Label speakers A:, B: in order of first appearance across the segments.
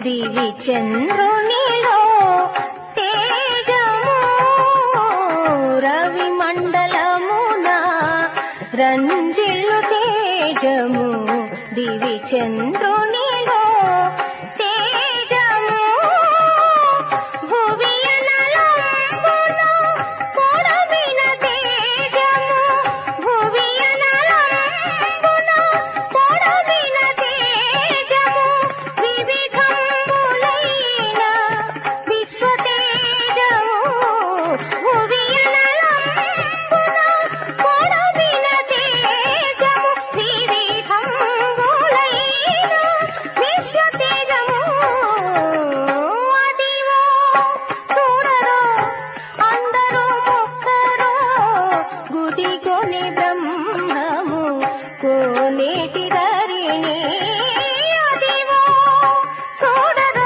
A: దివి చంద్రునిలో తేజము రవి మండలమున రంజిల్లు తేజము దివి చంద్రునిలో తేజము భువియనలంబున పొడవిన తేజము భువియనలంబున పొడవిన తేజము వివిధంబులైన విశ్వతేజము భువియనలంబున పొడవిన తేజము వివిధంబులైన విశ్వతేజము అదివో చూడరో అందరూ మొక్కరో గుదిగొని బ్రహ్మము కోనేటి ధరిణి అదివో చూడరో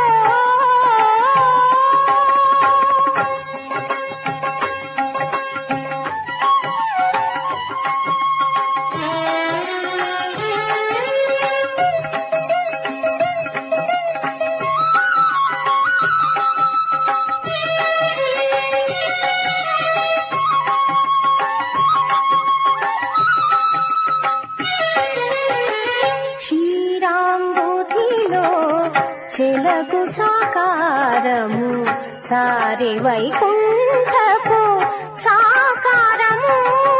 A: శ్రీరాంబుధిలో చెలకు సాకారము సారి వైకుంఠపు సాకారము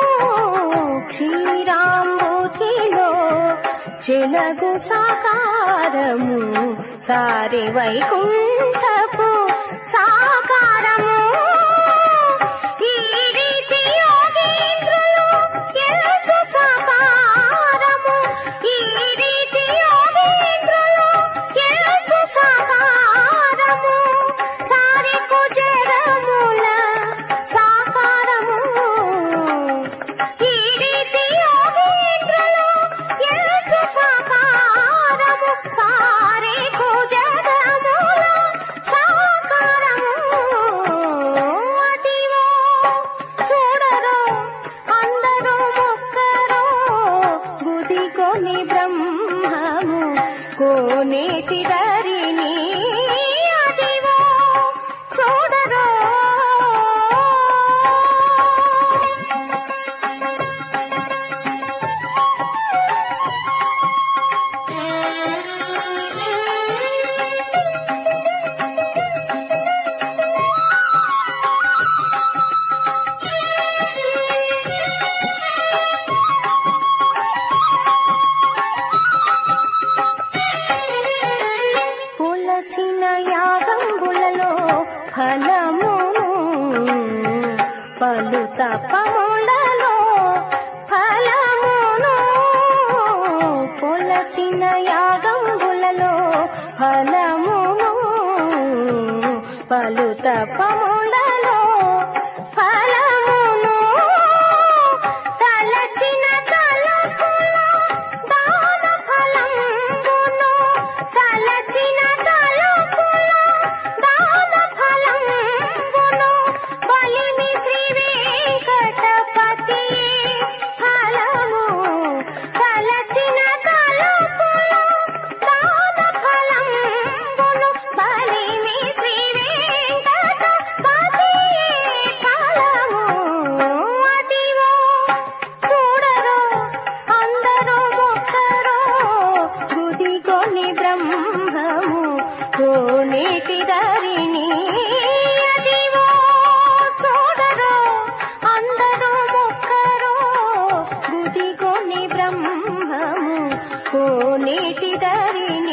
A: శ్రీరాంబుధిలో చెలగు సాకారము సారి వైకుంఠపు సాకారము ఈ రీతి యోగేంద్రులు ఎల్చు సాకారము ఈ రీతి యోగేంద్రులు ఎల్చు సాకారము సారి కుజరముల సాకారము ఈ రీతి యోగేంద్రులు ఎల్చు సాకారము సారి కుజరముల సాకారము అదివో చూడరో అందరూ మొక్కరో గుది కొని బ్రహ్మము కోనేటి ధరిణి అదివో చూడరో పులసిన యాగంబులలో ఫలమును పలు తపములలో ఫలమును పులసిన యాగంబులలో ఫలమును పలు తపములలో ఫలమును తలచిన తలపుల దాన ఫలంబును తలచిన తలపుల దాన ఫలంబును బలిమి శ్రీ వెంకటపతి ఫలము తలచిన తలపుల దాన ఫలంబును బలిమి శ్రీ వెంకటపతి ఫలము అదివో చూడరో అందరూ మొక్కరో గుది కొని బ్రహ్మము కోనేటి ధరిణి అదివో చూడరో అందరూ మొక్కరో గుది కొని బ్రహ్మము కోనేటి ధరిణి